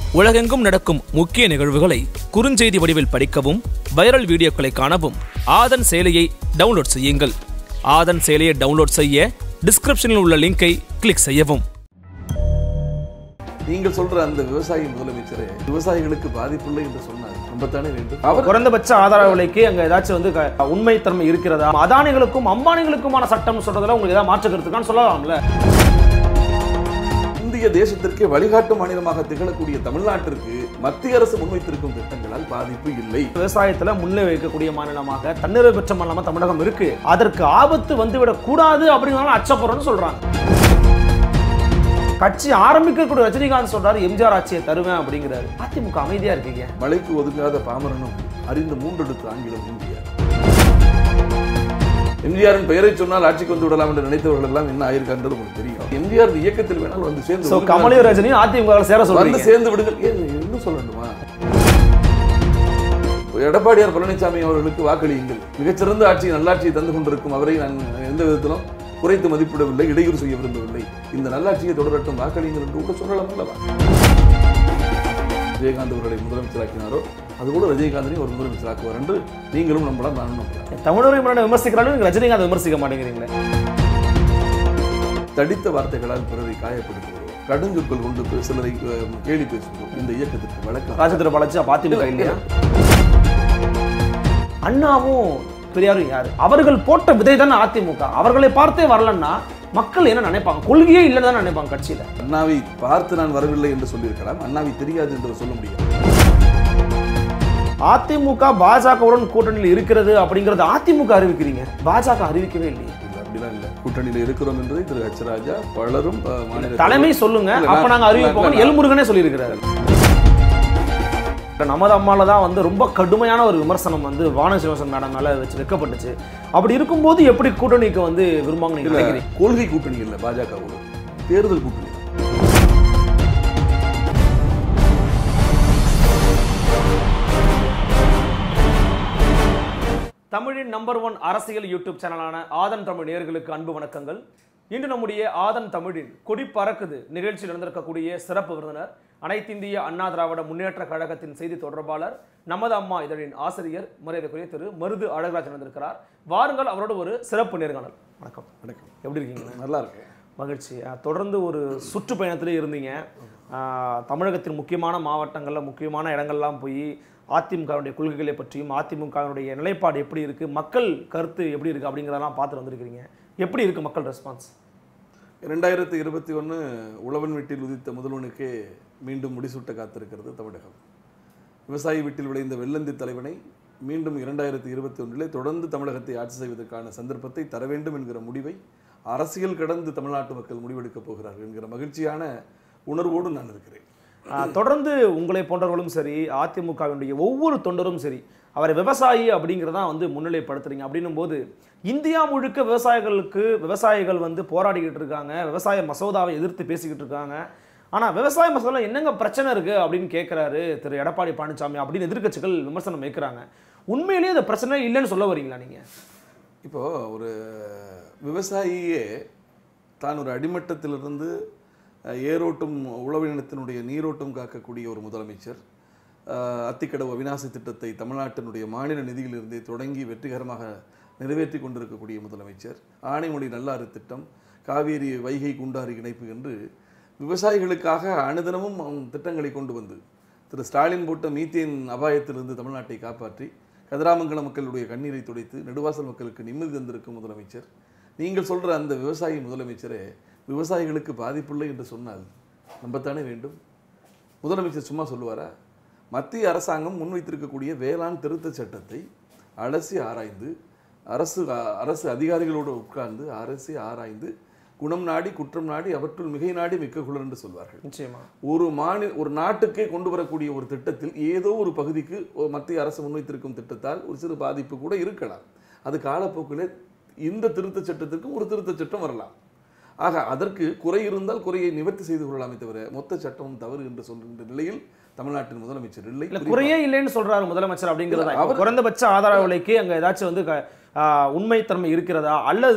உலகெங்கும் நடக்கும் முக்கிய நிகழ்வுகளை குறுஞ்செய்தி வடிவில் படிக்கவும் வைரல் வீடியோக்களை காணவும் ஆதன் செயலியை டவுன்லோட் செய்யுங்கள் ஆதன் செயலியை டவுன்லோட் செய்ய டிஸ்கிரிப்ஷனில் உள்ள லிங்கை கிளிக் செய்யவும் நீங்கள் சொல்ற அந்த விவசாயி முதலமைச்சரே விவசாயிகளுக்கு பாதிப்பில்லை என்று சொன்னார் நம்பத்தானே வேண்டும் அவர் குறைந்தபட்ச ஆதார விலைக்கு அங்க ஏதாச்சும் வந்து க- உண்மைத்தன்மை இருக்கிறதா அதானிகளுக்கும் அம்பானிகளுக்குமான சட்டம் சொல்றதுல உங்களுக்கு ஏதாவது மாற்று கருத்துக்கான்னு சொல்லலாம்ல இந்திய தேசத்திற்கே வழிகாட்டும் மாநிலமாக திகழக்கூடிய தமிழ்நாட்டிற்கு மத்திய அரசு முன்வைத்திருக்கும் திட்டங்களால் பாதிப்பு இல்லை விவசாயத்துல முன்னே வைக்கக்கூடிய மாநிலமாக தன்னிறைவு பெற்ற மாநிலமா தமிழகம் இருக்கு அதற்கு ஆபத்து வந்துவிடக் கூடாது அப்படிங்கிறதால அச்சப்படுறோம்னு சொல்றாங்க கட்சி ஆரம்பிக்கக்கூடிய ரஜினிகாந்த் சொல்றாரு எம்ஜிஆர் ஆட்சியை தருவேன் அப்படிங்கிறாரு அதிமுக அமைதியா இருக்கீங்க மலைக்கு ஒதுங்காத பாமரனும் அறிந்த மூன்றெடுத்து ஆங்கிலம் இந்தியா எம்ஜிஆரின் பெயரை சொன்னால் ஆட்சிக்கு வந்து விடலாம் என்று நினைத்தவர்கள் எல்லாம் என்ன ஆயிருக்கான்றது உங்களுக்கு தெரியும் எம்ஜிஆர் இயக்கத்தில் வேணால் வந்து சேர்ந்து சோ ஒதுங்கினால் கமலையும் ரஜினியும் அதிமுக சேர வந்து சொல்றீங்க சேர்ந்து விடுங்கள் ஏன் இன்னும் சொல்லணுமா எடப்பாடியார் பழனிசாமி அவர்களுக்கு வாக்களியுங்கள் மிகச்சிறந்த ஆட்சி நல்லாட்சியை தந்து கொண்டிருக்கும் அவரை நான் எந்த விதத்திலும் குறைத்து மதிப்பிடவில்லை இடையூறு செய்ய விரும்பவில்லை இந்த நல்லாட்சியை தொடரட்டும் வாக்களியுங்கள் என்று கூட சொல்லலாம் அல்லவா விஜயகாந்த் அவர்களை முதலமைச்சராக்கினாரோ அது கூட ரஜினிகாந்தனையும் ஒரு முதலமைச்சராக்குவார் என்று நீங்களும் நம்பலாம் நானும் நம்பலாம் தமிழரை முன்னாடி விமர்சிக்கிறாலும் நீங்க ரஜினிகாந்த் விமர்சிக்க மாட்டேங்கிறீங்களே தடித்த வார்த்தைகளால் பிறரை காயப்படுத்துகிறோம் கடுஞ்சொற்கள் கொண்டு சிலரை அஹ், கேலி பேசுகிறோம் இந்த இயக்கத்திற்கு வழக்கம் ராஜேந்திர பாலாஜி அப்ப அதிமுக இல்லையா அண்ணாவும் பெரியாரும் யாரு அவர்கள் போட்ட விதை தானே அதிமுக அவர்களை பார்த்தே வரலன்னா மக்கள் என்ன நினைப்பாங்க கொள்கையே இல்லைன்னு தானே நினைப்பாங்க கட்சியில அண்ணாவை பார்த்து நான் வரவில்லை என்று சொல்லியிருக்கலாம் அண்ணாவை தெரியாது என்று சொல்ல முடியாது அதிமுக பாஜகவுடன் கூட்டணியில் இருக்கிறது அப்படிங்கறது அதிமுக அறிவிக்கிறீங்க பாஜக அறிவிக்கவே இல்லையே இல்ல அப்படிலாம் இல்ல கூட்டணியில் இருக்கிறோம் என்பதை திரு ஹெச் ராஜா பலரும் அஹ், மாநில தலைமை சொல்லுங்க இல்ல, அப்ப நான்- நாங்க அறிவிப்போம் நான்- எல்முருகனே சொல்லியிருக்கிறாரு நமது அம்மால தான் வந்து ரொம்ப கடுமையான ஒரு விமர்சனம் வந்து வான சிவசன் மேடம் மேல வச்சு வைக்கப்பட்டுச்சு அப்படி இருக்கும்போது எப்படி கூட்டணிக்கு வந்து விரும்பாங்க நீங்க இல்ல, நினைக்கிறீங்க கொள்கை கூட்டணி இல்ல பாஜகவோடு தேர்தல் கூட்டணி தான். தமிழின் நம்பர் ஒன் அரசியல் யூடியூப் சேனலான ஆதன் தமிழ் நேயர்களுக்கு அன்பு வணக்கங்கள் இன்று நம்முடைய ஆதன் தமிழின் கொடி பறக்குது நிகழ்ச்சியில் நடந்திருக்கக்கூடிய சிறப்பு விருந்தினர் அனைத்திந்திய அண்ணா திராவிட முன்னேற்ற கழகத்தின் செய்தி தொடர்பாளர் நமது அம்மா இதழின் ஆசிரியர் மரியாதைக்குரிய திரு மருது அழகராஜ் நடந்திருக்கிறார் வாருங்கள் அவரோட ஒரு சிறப்பு நேர்காணல் வணக்கம் வணக்கம் எப்படி இருக்கீங்க நல்லா இருக்கு மகிழ்ச்சி அஹ், தொடர்ந்து ஒரு சுற்றுப்பயணத்திலே இருந்தீங்க அஹ், தமிழகத்தின் முக்கியமான மாவட்டங்களில் முக்கியமான இடங்கள்லாம் போய் அதிமுகவுடைய கொள்கைகளை பற்றியும் அதிமுகவுடைய நிலைப்பாடு எப்படி இருக்குது மக்கள் கருத்து எப்படி இருக்குது அப்படிங்கிறதெல்லாம் பார்த்துட்டு வந்திருக்கிறீங்க எப்படி இருக்குது மக்கள் ரெஸ்பான்ஸ் இரண்டாயிரத்தி இருபத்தி ஒன்று உழவன் வீட்டில் உதித்த முதல்வனுக்கே மீண்டும் முடிசூட்ட காத்திருக்கிறது தமிழகம் விவசாயி வீட்டில் விளைந்த வெள்ளந்தி தலைவனை மீண்டும் இரண்டாயிரத்தி இருபத்தி ஒன்றிலே தொடர்ந்து தமிழகத்தை ஆட்சி செய்வதற்கான சந்தர்ப்பத்தை தர வேண்டும் என்கிற முடிவை அரசியல் கடந்து தமிழ்நாட்டு மக்கள் முடிவெடுக்கப் போகிறார்கள் என்கிற மகிழ்ச்சியான உணர்வோடு நான் இருக்கிறேன் ஆஹ் தொடர்ந்து உங்களை போன்றவர்களும் சரி அதிமுகவினுடைய ஒவ்வொரு தொண்டரும் சரி அவரை விவசாயி அப்படிங்கிறதா வந்து முன்னிலைப்படுத்துறீங்க அப்படின்னும் போது இந்தியா முழுக்க விவசாயிகளுக்கு விவசாயிகள் வந்து போராடிக்கிட்டு இருக்காங்க விவசாய மசோதாவை எதிர்த்து பேசிக்கிட்டு இருக்காங்க ஆனால் விவசாய மசோதா என்னங்க பிரச்சனை இருக்கு அப்படின்னு கேட்குறாரு திரு எடப்பாடி பழனிசாமி அப்படின்னு எதிர்க்கட்சிகள் விமர்சனம் வைக்கிறாங்க உண்மையிலேயே இந்த பிரச்சனை இல்லைன்னு சொல்ல வரீங்களா நீங்க இப்போ ஒரு விவசாயியே தான் ஒரு அடிமட்டத்திலிருந்து அஹ், ஏரோட்டும் உழவினத்தினுடைய நீரோட்டம் காக்கக்கூடிய ஒரு முதலமைச்சர் அஹ், அத்திக்கடவு அவிநாசி திட்டத்தை தமிழ்நாட்டினுடைய மாநில நிதியிலிருந்தே தொடங்கி வெற்றிகரமாக நிறைவேற்றி கொண்டிருக்கக்கூடிய முதலமைச்சர் ஆனைமொழி நல்லாறு திட்டம் காவேரி வைகை குண்டாறு இணைப்பு என்று விவசாயிகளுக்காக அனுதினமும் அவன் திட்டங்களை கொண்டு வந்து திரு ஸ்டாலின் போட்ட மீத்தேன் அபாயத்திலிருந்து தமிழ்நாட்டை காப்பாற்றி கதிராமங்கல மக்களுடைய கண்ணீரை துடைத்து நெடுவாசல் மக்களுக்கு நிம்மதி தந்திருக்கும் முதலமைச்சர் நீங்கள் சொல்ற அந்த விவசாயி முதலமைச்சரே விவசாயிகளுக்கு பாதிப்பில்லை என்று சொன்னால் நம்பத்தானே வேண்டும் முதலமைச்சர் சும்மா சொல்லுவாரா மத்திய அரசாங்கம் முன்வைத்திருக்கக்கூடிய வேளாண் திருத்தச் சட்டத்தை அலசி ஆராய்ந்து அரசு அரசு அதிகாரிகளோடு உட்கார்ந்து அரசு ஆராய்ந்து குணம் நாடி குற்றம் நாடி அவற்றுள் மிகை நாடி மிக்க குளர் என்று சொல்வார்கள் நிச்சயமா ஒரு மாநில ஒரு நாட்டுக்கே கொண்டு வரக்கூடிய ஒரு திட்டத்தில் ஏதோ ஒரு பகுதிக்கு ஒரு மத்திய அரசு முன்வைத்திருக்கும் திட்டத்தால் ஒரு சிறு பாதிப்பு கூட இருக்கலாம் அது காலப்போக்கில் இந்த திருத்தச் சட்டத்திற்கும் ஒரு திருத்தச் சட்டம் வரலாம் ஆக அதற்கு குறை இருந்தால் குறையை நிவர்த்தி செய்து கொள்ளலாமே தவிர மொத்த சட்டமும் தவறு என்று சொல்கின்ற நிலையில் தமிழ்நாட்டின் முதலமைச்சர் இல்லை இல்ல குறையே இல்லைன்னு சொல்றாரு முதலமைச்சர் அப்படிங்கிறதா இல்ல, இப்ப அவர்- குறைந்தபட்ச ஆதார விலைக்கு அங்க ஏதாச்சும் வந்து க- ஆஹ் உண்மைத்தன்மை இருக்கிறதா அல்லது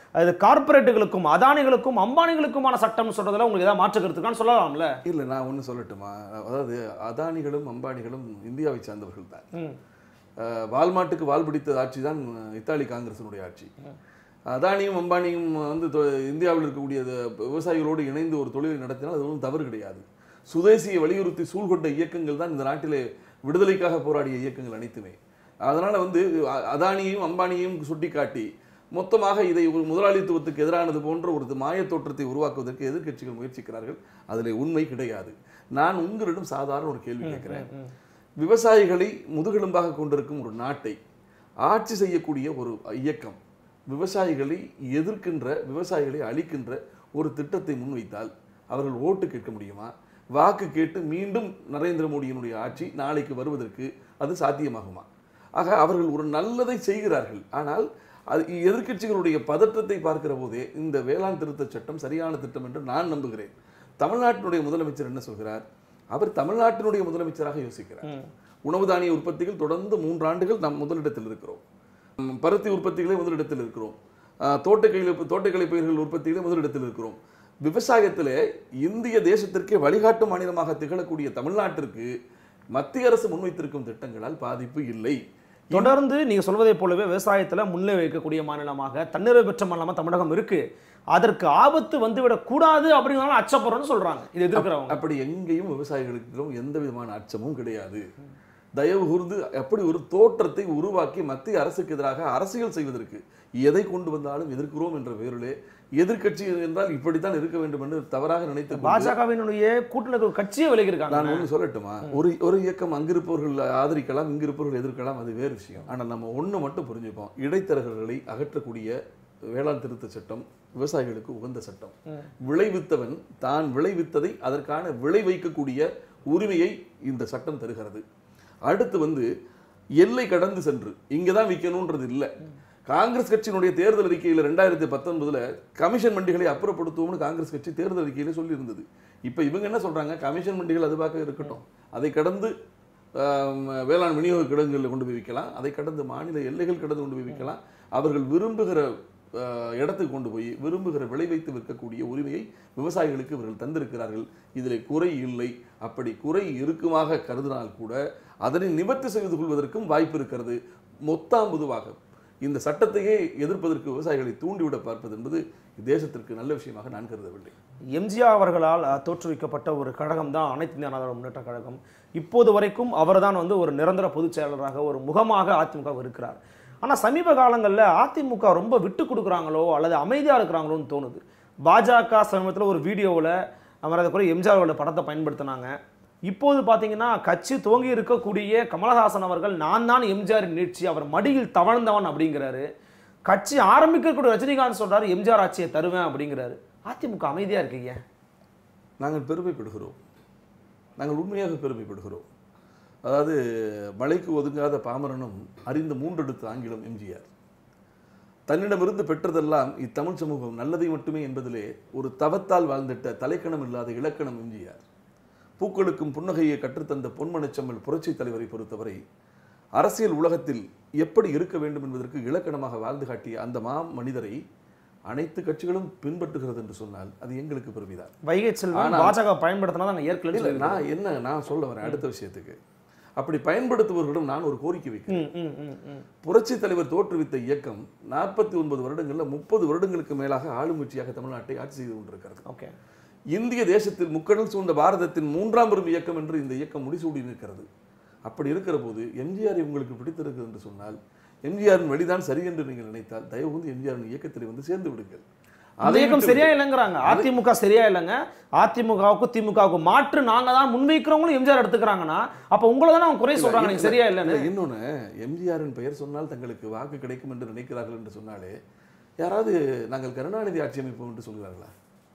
அது கார்ப்பரேட்டுகளுக்கும் அதானிகளுக்கும் அம்பானிகளுக்குமான சட்டம்னு சொல்றதுல உங்களுக்கு ஏதாவது மாற்று கருத்துக்கான்னு சொல்லலாம்ல இல்லை நான் ஒன்று சொல்லட்டுமா அதாவது அதானிகளும் அம்பானிகளும் இந்தியாவை சார்ந்தவர்கள் தான் ம். அஹ், வால்மார்ட்டுக்கு வால் பிடித்த ஆட்சி தான் இத்தாலி காங்கிரசினுடைய ஆட்சி அதானியும் அம்பானியும் வந்து தொ- இந்தியாவில் இருக்கக்கூடிய அது விவசாயிகளோடு இணைந்து ஒரு தொழிலை நடத்தினால் அது ஒன்றும் தவறு கிடையாது சுதேசியை வலியுறுத்தி சூழ்கொண்ட இயக்கங்கள் தான் இந்த நாட்டிலே விடுதலைக்காக போராடிய இயக்கங்கள் அனைத்துமே அதனால வந்து அ- அதானியையும் அம்பானியையும் சுட்டிக்காட்டி மொத்தமாக இதை ஒரு முதலாளித்துவத்துக்கு எதிரானது போன்ற ஒரு மாய தோற்றத்தை உருவாக்குவதற்கு எதிர்க்கட்சிகள் முயற்சிக்கிறார்கள் அதில் உண்மை கிடையாது நான் உங்களிடம் சாதாரண ஒரு கேள்வி கேட்கிறேன் விவசாயிகளை முதுகெலும்பாக கொண்டிருக்கும் ஒரு நாட்டை ஆட்சி செய்யக்கூடிய ஒரு இயக்கம் விவசாயிகளை எதிர்க்கின்ற விவசாயிகளை அழிக்கின்ற ஒரு திட்டத்தை முன்வைத்தால் அவர்கள் ஓட்டு கேட்க முடியுமா வாக்கு கேட்டு மீண்டும் நரேந்திர மோடியினுடைய ஆட்சி நாளைக்கு வருவதற்கு அது சாத்தியமாகுமா ஆக அவர்கள் ஒரு நல்லதை செய்கிறார்கள் ஆனால் அது எதிர்க்கட்சிகளுடைய பதற்றத்தை பார்க்கிற போதே இந்த வேளாண் திருத்தச் சட்டம் சரியான திட்டம் என்று நான் நம்புகிறேன் தமிழ்நாட்டினுடைய முதலமைச்சர் என்ன சொல்கிறார் அவர் தமிழ்நாட்டினுடைய முதலமைச்சராக யோசிக்கிறார் உணவு தானிய உற்பத்திகள் தொடர்ந்து மூன்று ஆண்டுகள் நாம் முதலிடத்தில் இருக்கிறோம் ம், பருத்தி உற்பத்திகளே முதலிடத்தில் இருக்கிறோம் ஆஹ், தோட்டக்கலை தோட்டக்கலை பயிர்கள் உற்பத்திகளே முதலிடத்தில் இருக்கிறோம் விவசாயத்திலே இந்திய தேசத்திற்கே வழிகாட்டும் மாநிலமாக திகழக்கூடிய தமிழ்நாட்டிற்கு மத்திய அரசு முன்வைத்திருக்கும் திட்டங்களால் பாதிப்பு இல்லை தொடர்ந்து நீங்க சொல்வதை போலவே விவசாயத்துல முன்னே வைக்கக்கூடிய மாநிலமாக தன்னிறைவு பெற்ற மாநிலமா தமிழகம் இருக்கு அதற்கு ஆபத்து வந்துவிடக் கூடாது அப்படிங்கிறதால அச்சப்படுறோம்னு சொல்றாங்க இது எதிர்க்கிறவங்க அப்படி எங்கேயும் விவசாயிகளுக்கு எந்த விதமான அச்சமும் கிடையாது தயவு கூர்ந்து அப்படி ஒரு தோற்றத்தை உருவாக்கி மத்திய அரசுக்கு எதிராக அரசியல் செய்வதற்கு எதை கொண்டு வந்தாலும் எதிர்க்கிறோம் என்ற பெயரிலே எதிர்க்கட்சி என்றால் இப்படித்தான் இருக்க வேண்டும் என்று தவறாக நினைத்து கொண்டு பாஜகவினுடைய கூட்டணி கட்சியே விலகி இருக்காங்க நான் ஒன்று சொல்லட்டுமா ஒரு ஒரு இயக்கம் அங்கிருப்பவர்கள் ஆதரிக்கலாம் இங்கிருப்பவர்கள் எதிர்க்கலாம் அது வேறு விஷயம் ஆனால் நம்ம ஒன்று மட்டும் புரிஞ்சுப்போம் இடைத்தரகர்களை அகற்றக்கூடிய வேளாண் திருத்த சட்டம் விவசாயிகளுக்கு உகந்த சட்டம் விளைவித்தவன் தான் விளைவித்ததை அதற்கான விளை வைக்கக்கூடிய உரிமையை இந்த சட்டம் தருகிறது அடுத்து வந்து எல்லை கடந்து சென்று இங்கே தான் விற்கணுன்றது இல்லை காங்கிரஸ் கட்சியினுடைய தேர்தல் அறிக்கையில் ரெண்டாயிரத்தி பத்தொன்பதுல கமிஷன் மண்டிகளை அப்புறப்படுத்துவோம்னு காங்கிரஸ் கட்சி தேர்தல் அறிக்கையில சொல்லியிருந்தது இப்போ இவங்க என்ன சொல்றாங்க கமிஷன் மண்டிகள் அது பார்க்க இருக்கட்டும் அதை கடந்து ஆம், வேளாண் விநியோக கிடங்குகளில் கொண்டு போய் விற்கலாம் அதை கடந்து மாநில எல்லைகள் கடந்து கொண்டு போய் விற்கலாம் அவர்கள் விரும்புகிற ஆ, இடத்துக்கு கொண்டு போய் விரும்புகிற விளை வைத்து விற்கக்கூடிய உரிமையை விவசாயிகளுக்கு இவர்கள் தந்திருக்கிறார்கள் இதில் குறை இல்லை அப்படி குறை இருக்குமாக கருதினால் கூட அதனை நிவர்த்தி செய்து கொள்வதற்கும் வாய்ப்பு இருக்கிறது மொத்தாம் பொதுவாக இந்த சட்டத்தையே எதிர்ப்பதற்கு விவசாயிகளை தூண்டிவிட பார்ப்பது என்பது தேசத்திற்கு நல்ல விஷயமாக நான் கருதவில்லை எம்ஜிஆர் அவர்களால் அஹ், தோற்றுவிக்கப்பட்ட ஒரு கழகம் தான் அனைத்து இந்திய அண்ணா திராவிட முன்னேற்ற கழகம் இப்போது வரைக்கும் அவர்தான் வந்து ஒரு நிரந்தர பொதுச் செயலாளராக ஒரு முகமாக அதிமுக இருக்கிறார் ஆனா சமீப காலங்கள்ல அதிமுக ரொம்ப விட்டு கொடுக்குறாங்களோ அல்லது அமைதியா இருக்கிறாங்களோன்னு தோணுது பாஜக சமீபத்துல ஒரு வீடியோவில் அமரதுக்குரிய எம்ஜிஆர் அவர்களோட படத்தை பயன்படுத்தினாங்க இப்போது பார்த்தீங்கன்னா கட்சி துவங்கி இருக்கக்கூடிய கமலஹாசன் அவர்கள் நான் தான் எம்ஜிஆர் நீட்சி அவர் மடியில் தவழ்ந்தவன் அப்படிங்கிறாரு கட்சி ஆரம்பிக்கக்கூடிய ரஜினிகாந்த் சொல்றாரு எம்ஜிஆர் ஆட்சியை தருவேன் அப்படிங்கிறாரு அதிமுக அமைதியா இருக்கீங்க நாங்கள் பெருமைப்படுகிறோம் நாங்கள் உண்மையாக பெருமைப்படுகிறோம் அதாவது மழைக்கு ஒதுங்காத பாமரனும் அறிந்த மூன்றெடுத்த ஆங்கிலம் எம்ஜிஆர் தன்னிடமிருந்து பெற்றதெல்லாம் இத்தமிழ் சமூகம் நல்லதை மட்டுமே என்பதிலே ஒரு தவத்தால் வாழ்ந்திட்ட தலைக்கணம் இல்லாத இலக்கணம் எம்ஜிஆர் பூக்களுக்கும் புன்னகையை கற்றுத்தந்த பொன்மனச்செம்மல் புரட்சித் தலைவரை பொறுத்தவரை அரசியல் உலகத்தில் எப்படி இருக்க வேண்டும் என்பதற்கு இலக்கணமாக வாழ்ந்து காட்டிய அந்த மா மனிதரை அனைத்து கட்சிகளும் பின்பற்றுகிறது என்று சொன்னால் அது எங்களுக்கு பெருமைதான் வைகை செல்வன் ஆனால்- பாஜக பயன்படுத்தினா நாங்கள் ஏற்கனவே இல்ல சொல்லியிருக்கோம். நான் என்ன நான் சொல்ல வரேன் அடுத்த விஷயத்துக்கு அப்படி பயன்படுத்துபவர்களிடம் நான் ஒரு கோரிக்கை வைக்கிறேன் ம், ம், ம், ம். புரட்சி தலைவர் தோற்றுவித்த இயக்கம் நாற்பத்தி ஒன்பது வருடங்கள்ல முப்பது வருடங்களுக்கு மேலாக ஆளுங்கட்சியாக தமிழ்நாட்டை ஆட்சி செய்து கொண்டிருக்கிறது ஓகே இந்திய தேசத்தில் முக்கடல் சூழ்ந்த பாரதத்தின் மூன்றாம் பெரும் இயக்கம் என்று இந்த இயக்கம் முடிசூடி நிற்கிறது அப்படி இருக்கிற போது எம்ஜிஆர் உங்களுக்கு பிடித்திருக்கிறது என்று சொன்னால் எம்ஜிஆரின் வழிதான் சரி என்று நீங்கள் நினைத்தால் தயவு வந்து எம்ஜிஆரின் இயக்கத்தில் வந்து சேர்ந்து விடுங்கள் அந்த அதை இயக்கம் விட்டு சரியா இல்லைங்கிறாங்க அதிமுக சரியா இல்லைங்க அதிமுகவுக்கு திமுகவுக்கு மாற்று நாங்க தான் முன்வைக்கிறவங்களும் எம்ஜிஆர் எடுத்துக்கிறாங்கன்னா அப்ப உங்களை தானே அவங்க குறை சொல்றாங்க நீங்க சரியா இல்லைன்னு இல்ல, இன்னொன்னு எம்ஜிஆரின் பெயர் சொன்னால் தங்களுக்கு வாக்கு கிடைக்கும் என்று நினைக்கிறார்கள் என்று சொன்னாலே யாராவது நாங்கள் கருணாநிதி ஆட்சி அமைப்போம் என்று சொல்கிறார்களா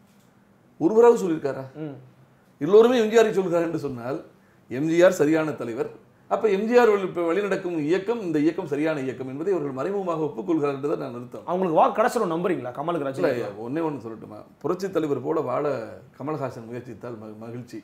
ஒருவராவது சொல்லியிருக்காரா ம். எல்லோருமே எம்ஜிஆரை சொல்கிறார் என்று சொன்னால் எம்ஜிஆர் சரியான தலைவர் அப்ப எம்ஜிஆர் வழி இப்ப வழிநடக்கும் இயக்கம் இந்த இயக்கம் சரியான இயக்கம் என்பதை அவர்கள் மறைமுகமாக ஒப்புக்கொள்கிறார் என்றதை நான் நிறுத்தம் அவங்களுக்கு வாக்கு கிடைச்சிடும் நம்புறீங்களா கமலுக்கு இல்ல ரஜினி ஒன்னே ஒன்று சொல்லட்டுமா புரட்சி தலைவர் போல வாழ கமல்ஹாசன் முயற்சித்தால் ம- மகிழ்ச்சி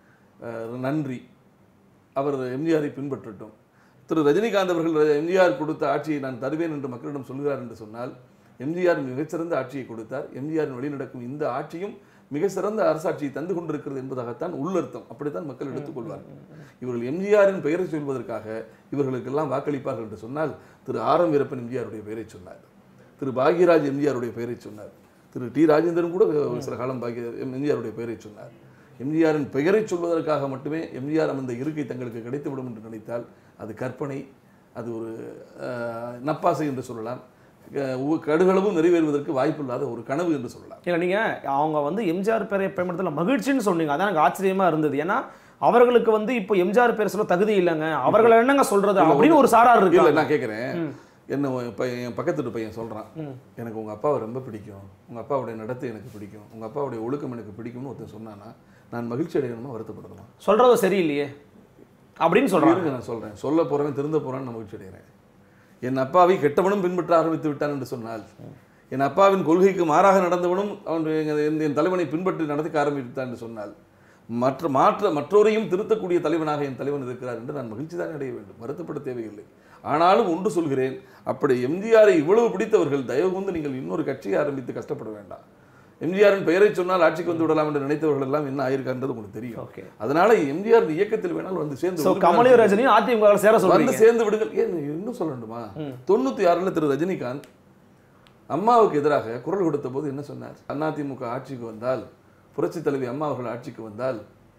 அஹ் நன்றி அவர் எம்ஜிஆரை பின்பற்றட்டும் திரு ரஜினிகாந்த் அவர்கள் எம்ஜிஆர் கொடுத்த ஆட்சியை நான் தருவேன் என்று மக்களிடம் சொல்கிறார் என்று சொன்னால் எம்ஜிஆர் மிகச்சிறந்த ஆட்சியை கொடுத்தார் எம்ஜிஆரின் வழி நடக்கும் இந்த ஆட்சியும் மிக சிறந்த அரசாட்சியை தந்து கொண்டிருக்கிறது என்பதாகத்தான் உள்ளர்த்தம் அப்படித்தான் மக்கள் எடுத்துக்கொள்வார்கள் இவர்கள் எம்ஜிஆரின் பெயரை சொல்வதற்காக இவர்களுக்கெல்லாம் வாக்களிப்பார்கள் என்று சொன்னால் திரு ஆர் எம் வீரப்பன் எம்ஜிஆருடைய பெயரை சொன்னார் திரு பாக்யராஜ் எம்ஜிஆருடைய பெயரை சொன்னார் திரு டி ராஜேந்திரன் கூட ஒரு சில காலம் பாக்ய எம்ஜிஆருடைய பெயரை சொன்னார் எம்ஜிஆரின் பெயரை சொல்வதற்காக மட்டுமே எம்ஜிஆர் அந்த இருக்கை தங்களுக்கு கிடைத்துவிடும் என்று நினைத்தால் அது கற்பனை அது ஒரு அஹ், நப்பாசை என்று சொல்லலாம் க- உ- கடுகளவும் நிறைவேறுவதற்கு வாய்ப்பில்லாத ஒரு கனவு என்று சொல்லலாம் இல்லை நீங்கள் அவங்க வந்து எம்ஜிஆர் பேரை பயன்படுத்தல மகிழ்ச்சின்னு சொன்னீங்க அதான் எனக்கு ஆச்சரியமா இருந்தது ஏன்னா அவர்களுக்கு வந்து இப்போ எம்ஜிஆர் பேர் சொல்ல தகுதி இல்லைங்க அவர்களை என்னங்க சொல்றது அப்படின்னு ஒரு சாரார் இல்ல இருக்கு நான் கேட்குறேன் என்ன உன் இப்ப என் பக்கத்து வீட்டு பையன் சொல்றான் எனக்கு உங்க அப்பாவை ரொம்ப பிடிக்கும் உங்க அப்பாவுடைய நடத்தை எனக்கு பிடிக்கும் உங்க அப்பாவுடைய ஒழுக்கம் எனக்கு பிடிக்கும்னு ஒருத்தன் சொன்னானா நான் மகிழ்ச்சி அடையணுமா வருத்தப்படணுமா சொல்றது சரியில்லையே அப்படின்னு சொல்றாங்க இருங்க நான் சொல்றேன் சொல்ல போறவன் திருந்த போறான்னு நான் மகிழ்ச்சி அடைகிறேன் என் அப்பாவை கெட்டவனும் பின்பற்ற ஆரம்பித்து விட்டான் என்று சொன்னால் என் அப்பாவின் கொள்கைக்கு மாறாக நடந்தவனும் அவன் என் என் தலைவனை பின்பற்றி நடக்க ஆரம்பித்தான் என்று சொன்னால் மற்ற மாற்ற மற்றோரையும் திருத்தக்கூடிய தலைவனாக என் தலைவன் இருக்கிறார் என்று நான் மகிழ்ச்சி தான் அடைய வேண்டும் வருத்தப்பட தேவையில்லை ஆனாலும் ஒன்று சொல்கிறேன் அப்படி எம்ஜிஆரை இவ்வளவு பிடித்தவர்கள் தயவு கூர்ந்து நீங்கள் இன்னொரு கட்சியை ஆரம்பித்து கஷ்டப்பட வேண்டாம் எம்ஜிஆரின் பெயரை சொன்னால் ஆட்சிக்கு வந்து விடலாம் என்று நினைத்தவர்கள் எல்லாம் என்ன ஆயிருக்கான்றது உங்களுக்கு தெரியும் ஓகே அதனால எம்ஜிஆர் இயக்கத்தில் வேணால் வந்து சேர்ந்து ஸோ உறுப்பினர் கமலையும் ரஜினியும் அதிமுக சேர வந்து சொல்றீங்க சேர்ந்து விடுங்கள் ஏன் இன்னும் சொல்லணுமா தொண்ணூத்தி ஆறுல திரு ரஜினிகாந்த் அம்மாவுக்கு எதிராக குரல் கொடுத்த போது என்ன சொன்னார் அதிமுக ஆட்சிக்கு வந்தால் புரட்சி தலைவி அம்மா அவர்கள் ஆட்சிக்கு வந்தால்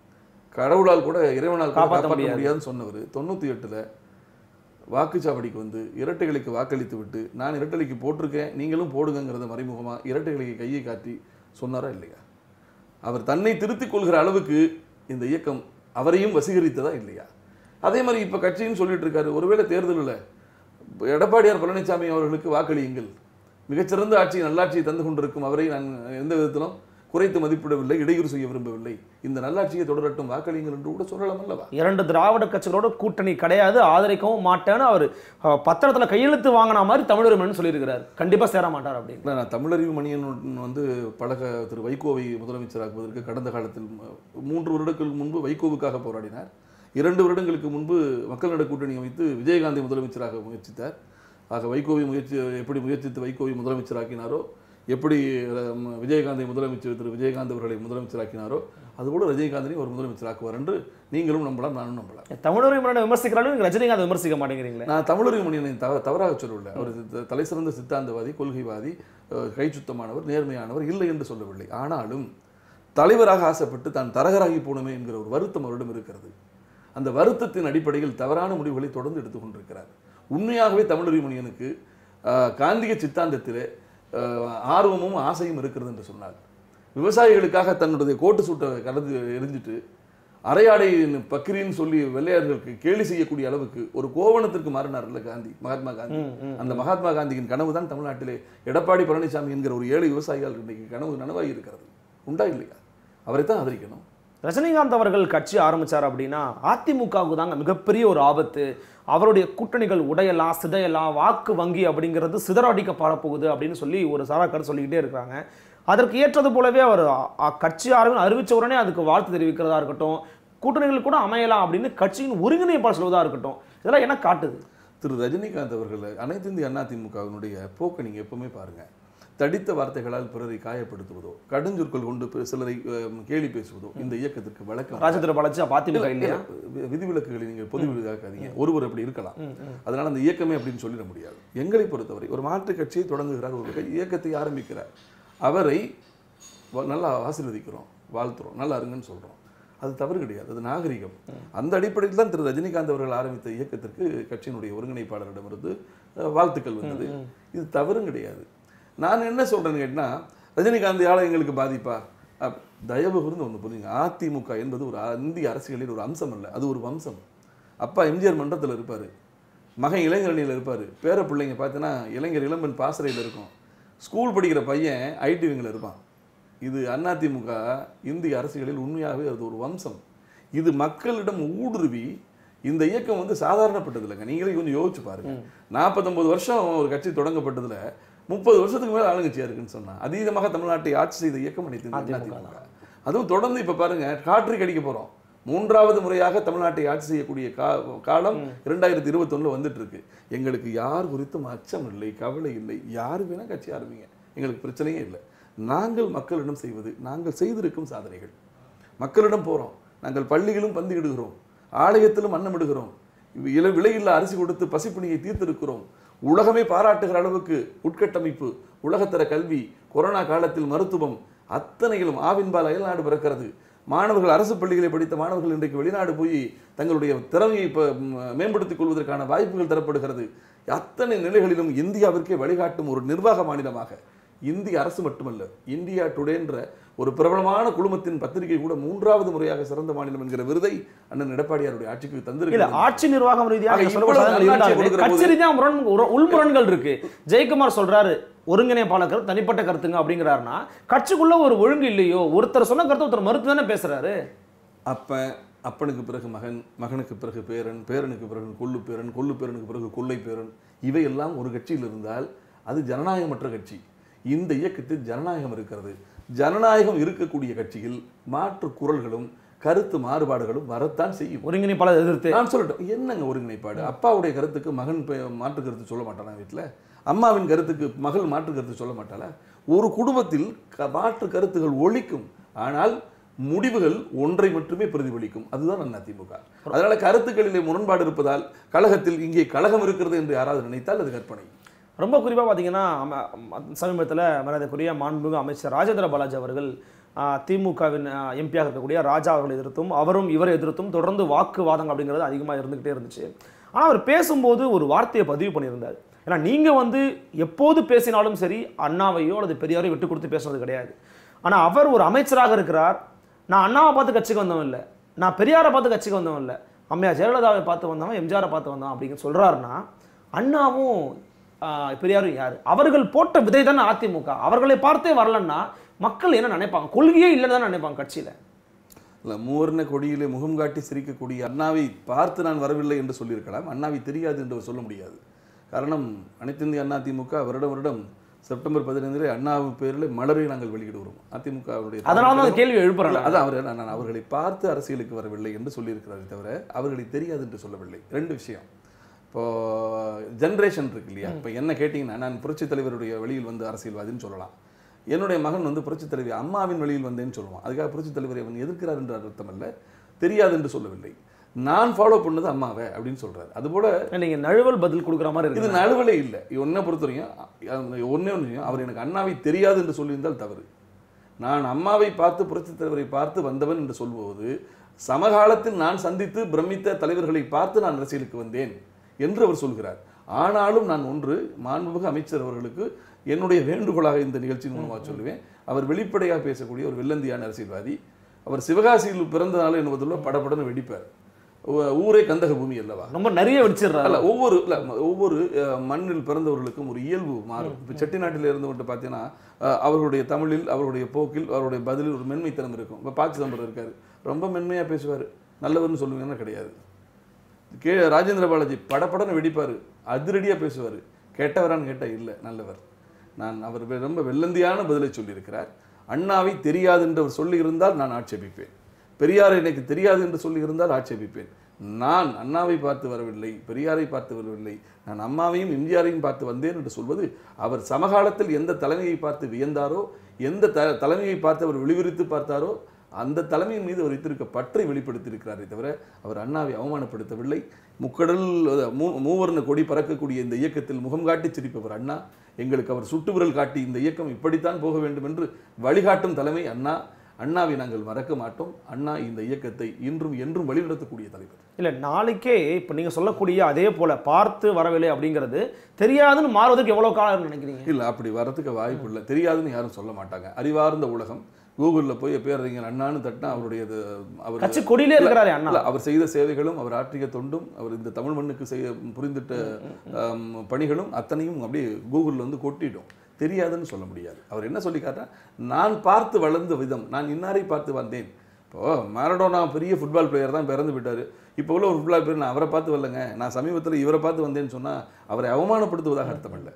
கடவுளால் கூட இறைவனால் கூட காப்பாத்த காப்பாற்ற முடியாது. முடியாதுன்னு சொன்னவர் தொண்ணூத்தி எட்டுல வாக்குச்சாவடிக்கு வந்து இரட்டைகளுக்கு வாக்களித்து விட்டு நான் இரட்டைகளுக்கு போட்டிருக்கேன் நீங்களும் போடுங்கங்கிறத மறைமுகமா இரட்டைகளுக்கு கையை காட்டி சொன்னாரா இல்லையா அவர் தன்னை திருத்திக் கொள்கிற அளவுக்கு இந்த இயக்கம் அவரையும் வசீகரித்ததா இல்லையா அதே மாதிரி இப்ப கட்சின்னு சொல்லிட்டு இருக்காரு ஒருவேளை தேர்தலில் எடப்பாடியார் பழனிசாமி அவர்களுக்கு வாக்களியுங்கள் மிகச்சிறந்த ஆட்சி நல்லாட்சியை தந்து கொண்டிருக்கும் அவரை நான் எந்த விதத்திலும் குறைத்து மதிப்பிடவில்லை இடையூறு செய்ய விரும்பவில்லை இந்த நல்லாட்சியை தொடரட்டும் வாக்களியுங்கள் என்று கூட சொல்லலாம் அல்லவா இரண்டு திராவிட கட்சிகளோட கூட்டணி கிடையாது ஆதரிக்கவும் மாட்டேன்னு அவர் அஹ், பத்திரத்துல கையெழுத்து வாங்கின மாதிரி தமிழர் சொல்லியிருக்கிறார் கண்டிப்பா சேர மாட்டார் அப்படின்னு இல்ல, நான் தமிழறிவு மணியன் வந்து பழக திரு வைகோவை முதலமைச்சராக்குவதற்கு கடந்த காலத்தில் ம- மூன்று வருடங்களுக்கு முன்பு வைகோவுக்காக போராடினார் இரண்டு வருடங்களுக்கு முன்பு மக்கள் நல கூட்டணி அமைத்து விஜயகாந்தை முதலமைச்சராக முயற்சித்தார் ஆக வைகோவை முயற்சி எப்படி முயற்சித்து வைகோவை முதலமைச்சராக்கினாரோ எப்படி அஹ், ம- விஜயகாந்தை முதலமைச்சர் திரு விஜயகாந்த் அவர்களை முதலமைச்சராக்கினாரோ அதுபோல ரஜினிகாந்தனையும் ஒரு முதலமைச்சராக்குவார் என்று நீங்களும் நம்பலாம் நானும் நம்பலாம் தமிழரை விமர்சிக்கிறாலும் நீங்க ரஜினிகாந்த் விமர்சிக்க மாட்டேங்கிறீங்களே நான் தமிழறிவு மணியனை தவ தவறாக சொல்லவில்லை அவர் த- தலை சிறந்த சித்தாந்தவாதி கொள்கைவாதி அஹ், கைச்சுத்தமானவர் நேர்மையானவர் இல்லை என்று சொல்லவில்லை ஆனாலும் தலைவராக ஆசைப்பட்டு தான் தரகராகி போனமே என்கிற ஒரு வருத்தம் அவரிடம் இருக்கிறது அந்த வருத்தத்தின் அடிப்படையில் தவறான முடிவுகளை தொடர்ந்து எடுத்துக்கொண்டிருக்கிறார் உண்மையாகவே தமிழறிவு மணியனுக்கு அஹ், காந்திய சித்தாந்தத்திலே அஹ், ஆர்வமும் ஆசையும் இருக்கிறது என்று சொன்னார் விவசாயிகளுக்காக தன்னுடைய கோட்டு சூட்டை கலந்து எரிஞ்சிட்டு அரையாடை பக்கிரின்னு சொல்லி வெள்ளையர்களுக்கு கேலி செய்யக்கூடிய அளவுக்கு ஒரு கோவணத்திற்கு மாறினார்ல காந்தி மகாத்மா காந்தி அந்த மகாத்மா காந்தியின் கனவு தான் தமிழ்நாட்டிலே எடப்பாடி பழனிசாமி என்கிற ஒரு ஏழை விவசாயிகள் இன்றைக்கு கனவு நனவாகி இருக்கிறது உண்டா இல்லையா அவரை தான் ஆதரிக்கணும் ரஜினிகாந்த் அவர்கள் கட்சி ஆரம்பிச்சார் அப்படின்னா அதிமுகவுக்கு தாங்க மிகப்பெரிய ஒரு ஆபத்து அவருடைய கூட்டணிகள் உடையலாம் சிதையலாம் வாக்கு வங்கி அப்படிங்கிறது சிதறடிக்கப்பட போகுது அப்படின்னு சொல்லி ஒரு சாராக்கர் சொல்லிக்கிட்டே இருக்காங்க அதற்கு ஏற்றது போலவே அவர் அ- அ- கட்சி ஆரம்பி அறிவிச்ச உடனே அதுக்கு வாழ்த்து தெரிவிக்கிறதா இருக்கட்டும் கூட்டணிகள் கூட அமையலாம் அப்படின்னு கட்சியின் ஒருங்கிணைப்பாளர் சொல்வதா இருக்கட்டும் இதெல்லாம் என்ன காட்டுது திரு ரஜினிகாந்த் அவர்கள் அனைத்து இந்திய அண்ணா திமுகவினுடைய போக்கை நீங்க எப்பவுமே பாருங்க தடித்த வார்த்தைகளால் பிறரை காயப்படுத்துவதோ கடுஞ்சொற்கள் கொண்டு பி- சிலரை அஹ், கேலி பேசுவதோ இந்த இயக்கத்திற்கு வழக்கம் ராஜேந்திர பாலாஜி அப்ப அதிமுக இல்லையா வி- விதிவிலக்குகளை நீங்கள் பொது விதியாக்காதீங்க ஒருவர் அப்படி இருக்கலாம் அதனால அந்த இயக்கமே அப்படின்னு சொல்லிட முடியாது எங்களை பொறுத்தவரை ஒரு மாற்று கட்சியை தொடங்குகிறார் ஒரு கட்சி- இயக்கத்தை ஆரம்பிக்கிறார் அவரை வ- நல்லா ஆசீர்வதிக்கிறோம் வாழ்த்துறோம் நல்லா இருங்கன்னு சொல்றோம் அது தவறு கிடையாது அது நாகரிகம் அந்த அடிப்படையில் தான் திரு ரஜினிகாந்த் அவர்கள் ஆரம்பித்த இயக்கத்திற்கு கட்சியினுடைய ஒருங்கிணைப்பாளரிடமிருந்து அஹ், வாழ்த்துக்கள் வந்தது இது தவறும் கிடையாது நான் என்ன சொல்றேன்னு கேட்டா ரஜினிகாந்த் எங்களுக்கு பாதிப்பா அப்- தயவு கூர்ந்து ஒன்று புரியுங்க அதிமுக என்பது ஒரு அ- இந்திய அரசியலில் ஒரு அம்சம் அல்ல அது ஒரு வம்சம் அப்பா எம்ஜிஆர் மன்றத்தில் இருப்பார் மகன் இளைஞரணியில் இருப்பார் பேர பிள்ளைங்க பார்த்தீங்கன்னா இளைஞர் இளம்பெண் பாசறையில் இருக்கும் ஸ்கூல் படிக்கிற பையன் ஐடி விங்கில் இருப்பான் இது அதிமுக இந்திய அரசியலில் உண்மையாகவே அது ஒரு வம்சம் இது மக்களிடம் ஊடுருவி இந்த இயக்கம் வந்து சாதாரணப்பட்டது இல்லைங்க நீங்களே கொஞ்சம் யோசிச்சு பாருங்க நாற்பத்தொம்பது வருஷம் ஒரு கட்சி தொடங்கப்பட்டதுல முப்பது வருஷத்துக்கு மேல ஆளுங்கட்சியா இருக்குன்னு சொன்னா அதீதமாக தமிழ்நாட்டை ஆட்சி செய்த இயக்கம் அனைத்து இந்திய அதிமுக அதுவும் தொடர்ந்து இப்ப பாருங்க காற்று கடிக்க போறோம் மூன்றாவது முறையாக தமிழ்நாட்டை ஆட்சி செய்யக்கூடிய கா காலம் இரண்டாயிரத்தி இருபத்தொன்னுல வந்துட்டு இருக்கு எங்களுக்கு யார் குறித்தும் அச்சம் இல்லை கவலை இல்லை யார் வேணா கட்சி ஆரம்பிங்க எங்களுக்கு பிரச்சனையே இல்லை நாங்கள் மக்களிடம் செய்வது நாங்கள் செய்திருக்கும் சாதனைகள் மக்களிடம் போறோம் நாங்கள் பள்ளிகளும் பந்தியிடுகிறோம் ஆலயத்திலும் அன்னமிடுகிறோம் இல விலையில்லா அரிசி கொடுத்து பசிப்பிணியை தீர்த்திருக்கிறோம் உலகமே பாராட்டுகிற அளவுக்கு உட்கட்டமைப்பு உலகத்தர கல்வி கொரோனா காலத்தில் மருத்துவம் அத்தனையிலும் ஆவின்பால் அயல்நாடு பிறக்கிறது மாணவர்கள் அரசு பள்ளிகளை படித்த மாணவர்கள் இன்றைக்கு வெளிநாடு போய் தங்களுடைய திறமையை இப்போ மேம்படுத்திக் கொள்வதற்கான வாய்ப்புகள் தரப்படுகிறது அத்தனை நிலைகளிலும் இந்தியாவிற்கே வழிகாட்டும் ஒரு நிர்வாக மாநிலமாக இந்திய அரசு மட்டுமல்ல இந்தியா டுடேன்ற ஒரு பிரபலமான குழுமத்தின் பத்திரிகை கூட மூன்றாவது முறையாக சிறந்த மாநிலம் என்கிற விருதை அண்ணன் எடப்பாடியாருடைய ஆட்சிக்கு இல்ல தந்திருக்கிறது ஆட்சி நிர்வாகம் ரீதியாக ஆக நீங்க சொல்லக்கூடிய இவ்வளவு சாதனைகள் நல்லாட்சி இருந்தாலுமே கொடுக்கிற கட்சி போது- ரீதியாக முரண் உர- உள்முரண்கள் இருக்கு ஜெயக்குமார் சொல்றாரு ஒருங்கிணைப்பாளர் கருத்து தனிப்பட்ட கருத்துங்க அப்படிங்கிறாருன்னா கட்சிக்குள்ள ஒரு ஒழுங்கு இல்லையோ ஒருத்தர் சொன்ன கருத்து ஒருத்தர் மறுத்து தானே பேசுறாரு அப்ப அப்பனுக்கு பிறகு மகன் மகனுக்கு பிறகு பேரன் பேரனுக்கு பிறகு கொள்ளு பேரன் கொள்ளு பேரனுக்கு பிறகு கொள்ளை பேரன் இவையெல்லாம் ஒரு கட்சியில் இருந்தால் அது ஜனநாயகமற்ற கட்சி இந்த இயக்கத்தில் ஜனநாயகம் இருக்கிறது ஜனநாயகம் இருக்கக்கூடிய கட்சியில் மாற்று குரல்களும் கருத்து மாறுபாடுகளும் வரத்தான் செய்யும் ஒருங்கிணைப்பாளர் எதிர்த்து நான் சொல்லட்டும் என்னங்க ஒருங்கிணைப்பாடு அப்பாவுடைய கருத்துக்கு மகன் பே- மாற்று கருத்து சொல்ல மாட்டானா வீட்டில் அம்மாவின் கருத்துக்கு மகள் மாற்று கருத்து சொல்ல மாட்டாளா ஒரு குடும்பத்தில் க- மாற்று கருத்துகள் ஒழிக்கும் ஆனால் முடிவுகள் ஒன்றை மட்டுமே பிரதிபலிக்கும் அதுதான் அதிமுக அதனால கருத்துக்களிலே முரண்பாடு இருப்பதால் கழகத்தில் இங்கே கழகம் இருக்கிறது என்று யாராவது நினைத்தால் அது கற்பனை ரொம்ப குறிப்பாக பார்த்தீங்கன்னா சமீபத்தில் மரியாதைக்குரிய மாண்புமிகு அமைச்சர் ராஜேந்திர பாலாஜி அவர்கள் ஆ, திமுகவின் எம்பியாக இருக்கக்கூடிய ராஜா அவர்களை எதிர்த்தும் அவரும் இவரை எதிர்த்தும் தொடர்ந்து வாக்குவாதங்கள் அப்படிங்கிறது அதிகமாக இருந்துகிட்டே இருந்துச்சு ஆனால் அவர் பேசும்போது ஒரு வார்த்தையை பதிவு பண்ணியிருந்தார் ஏன்னா நீங்கள் வந்து எப்போது பேசினாலும் சரி அண்ணாவையோ அல்லது பெரியாரையோ விட்டு கொடுத்து பேசுனது கிடையாது ஆனால் அவர் ஒரு அமைச்சராக இருக்கிறார் நான் அண்ணாவை பார்த்து கட்சிக்கு வந்தவன் இல்லை நான் பெரியாரை பார்த்து கட்சிக்கு வந்தவன் இல்லை அம்மையா ஜெயலலிதாவை பார்த்து வந்தவன் எம்ஜிஆரை பார்த்து வந்தான் அப்படின்னு சொல்றாருன்னா அண்ணாவும் ஆஹ், பெரியாரும் யார் அவர்கள் போட்ட விதை தானே அதிமுக அவர்களை பார்த்தே வரலன்னா மக்கள் என்ன நினைப்பாங்க கொள்கையே இல்லைன்னு தானே நினைப்பாங்க கட்சியில இல்ல மூவர்ண கொடியிலே முகம் காட்டி சிரிக்கக்கூடிய அண்ணாவை பார்த்து நான் வரவில்லை என்று சொல்லியிருக்கலாம் அண்ணாவை தெரியாது என்று அவர் சொல்ல முடியாது காரணம் அனைத்து இந்திய அண்ணா திமுக வருடம் வருடம் செப்டம்பர் பதினைந்திலே அண்ணாவின் பேரில் மலரை நாங்கள் வெளியிடுகிறோம் அதிமுகவுடைய அதனால தான் அந்த கேள்வி எழுப்புறேன் அதான் அவர் நான் நான் அவர்களை பார்த்து அரசியலுக்கு வரவில்லை என்று சொல்லியிருக்கிறாரே தவிர அவர்களை தெரியாது என்று சொல்லவில்லை ரெண்டு விஷயம் இப்போ ஜென்ரேஷன் இருக்கு இல்லையா இப்போ என்ன கேட்டிங்கன்னா நான் புரட்சித் தலைவருடைய வழியில் வந்து அரசியல்வாதின்னு சொல்லலாம் என்னுடைய மகன் வந்து புரட்சித் தலைவி அம்மாவின் வழியில் வந்தேன்னு சொல்லுவான் அதுக்காக புரட்சித் தலைவரை அவன் எதிர்க்கிறார் என்ற அர்த்தம் அல்ல தெரியாது என்று சொல்லவில்லை நான் ஃபாலோ பண்ணது அம்மாவை அப்படின்னு சொல்றாரு அதுபோல நீங்க நழுவல் பதில் கொடுக்குற மாதிரி இது இருக்கு நழுவலே இல்லை என்னை பொறுத்தவரையும் அ- ஒண்ணே ஒன்று விஷயம், அவர் எனக்கு அண்ணாவை தெரியாது என்று சொல்லியிருந்தால் தவறு நான் அம்மாவை பார்த்து புரட்சித் தலைவரை பார்த்து வந்தவன் என்று சொல்வது சமகாலத்தில் நான் சந்தித்து பிரமித்த தலைவர்களை பார்த்து நான் அரசியலுக்கு வந்தேன் என்று அவர் சொல்கிறார் ஆனாலும் நான் ஒன்று மாண்புமிகு அமைச்சர் அவர்களுக்கு என்னுடைய வேண்டுகோளாக இந்த நிகழ்ச்சியின் மூலமாக சொல்லுவேன் அவர் வெளிப்படையாக பேசக்கூடிய ஒரு வெள்ளந்தியான அரசியல்வாதி அவர் சிவகாசியில் பிறந்த நாள் என்பதுள்ள படபடன்னு வெடிப்பார் ஊ- ஊரே கந்தக பூமி அல்லவா ரொம்ப நிறைய வெடிச்சிடுறாரு அல்ல ஒவ்வொரு இல்ல ம- ஒவ்வொரு அஹ், மண்ணில் பிறந்தவர்களுக்கும் ஒரு இயல்பு மாறும் இப்போ செட்டிநாட்டில் இருந்தவங்க பார்த்தீங்கன்னா அஹ், அவர்களுடைய தமிழில் அவருடைய போக்கில் அவருடைய பதிலில் ஒரு மென்மைத்தனம் இருக்கும் இப்போ பாக் சிதம்பரம் இருக்காரு ரொம்ப மென்மையாக பேசுவார் நல்லவர்னு சொல்லுவீங்கன்னா கிடையாது கே ராஜேந்திர பாலாஜி படபடன்னு வெடிப்பார் அதிரடியாக பேசுவார் கெட்டவரான்னு கேட்டால் இல்லை நல்லவர் நான் அவர் வெ- ரொம்ப வெள்ளந்தியான பதிலை சொல்லியிருக்கிறார் அண்ணாவை தெரியாது என்று அவர் சொல்லியிருந்தால் நான் ஆட்சேபிப்பேன் பெரியாரை எனக்கு தெரியாது என்று சொல்லியிருந்தால் ஆட்சேபிப்பேன் நான் அண்ணாவை பார்த்து வரவில்லை பெரியாரை பார்த்து வரவில்லை நான் அம்மாவையும் எம்ஜிஆரையும் பார்த்து வந்தேன் என்று சொல்வது அவர் சமகாலத்தில் எந்த தலைமையை பார்த்து வியந்தாரோ எந்த த தலைமையை பார்த்து அவர் விழிவிரித்து பார்த்தாரோ அந்த தலைமையின் மீது அவர் வைத்திருக்க பற்றை வெளிப்படுத்தியிருக்கிறாரே தவிர அவர் அண்ணாவை அவமானப்படுத்தவில்லை முக்கடல் அத, மூ மூவர்ண கொடி பறக்கக்கூடிய இந்த இயக்கத்தில் முகம் காட்டி சிரிப்பவர் அண்ணா எங்களுக்கு அவர் சுட்டு விரல் காட்டி இந்த இயக்கம் இப்படித்தான் போக வேண்டும் என்று வழிகாட்டும் தலைமை அண்ணா அண்ணாவை நாங்கள் மறக்க மாட்டோம் அண்ணா இந்த இயக்கத்தை இன்றும் என்றும் வழிநடத்தக்கூடிய தலைவர் இல்ல நாளைக்கே இப்போ நீங்க சொல்லக்கூடிய அதே போல பார்த்து வரவில்லை அப்படிங்கிறது தெரியாதுன்னு மாறுவதற்கு எவ்வளவு காலம் நினைக்கிறீங்க இல்லை அப்படி வரதுக்கு வாய்ப்பு இல்லை தெரியாதுன்னு யாரும் சொல்ல மாட்டாங்க அறிவார்ந்த உலகம் கூகுளில் போய் பேரறிஞர் அண்ணான்னு தட்டினா அவருடைய இது, அவர் கட்சி கொடியிலே இருக்கிறாரே அண்ணா இல்ல, அவர் செய்த சேவைகளும் அவர் ஆற்றிய தொண்டும் அவர் இந்த தமிழ் மண்ணுக்கு செய்ய புரிந்திட்ட ஆம், பணிகளும் அத்தனையும் அப்படியே கூகுளில் வந்து கொட்டிடும் தெரியாதுன்னு சொல்ல முடியாது அவர் என்ன சொல்லி காட்டா நான் பார்த்து வளர்ந்த விதம் நான் இன்னாரை பார்த்து வந்தேன் இப்போ மாரடோனா பெரிய ஃபுட்பால் பிளேயர் தான் பிறந்து விட்டார் இப்போ உள்ள ஒரு ஃபுட்பால் பிளேயர் நான் அவரை பார்த்து வரலங்க நான் சமீபத்தில் இவரை பார்த்து வந்தேன்னு சொன்னால் அவரை அவமானப்படுத்துவதாக அர்த்தம் இல்லை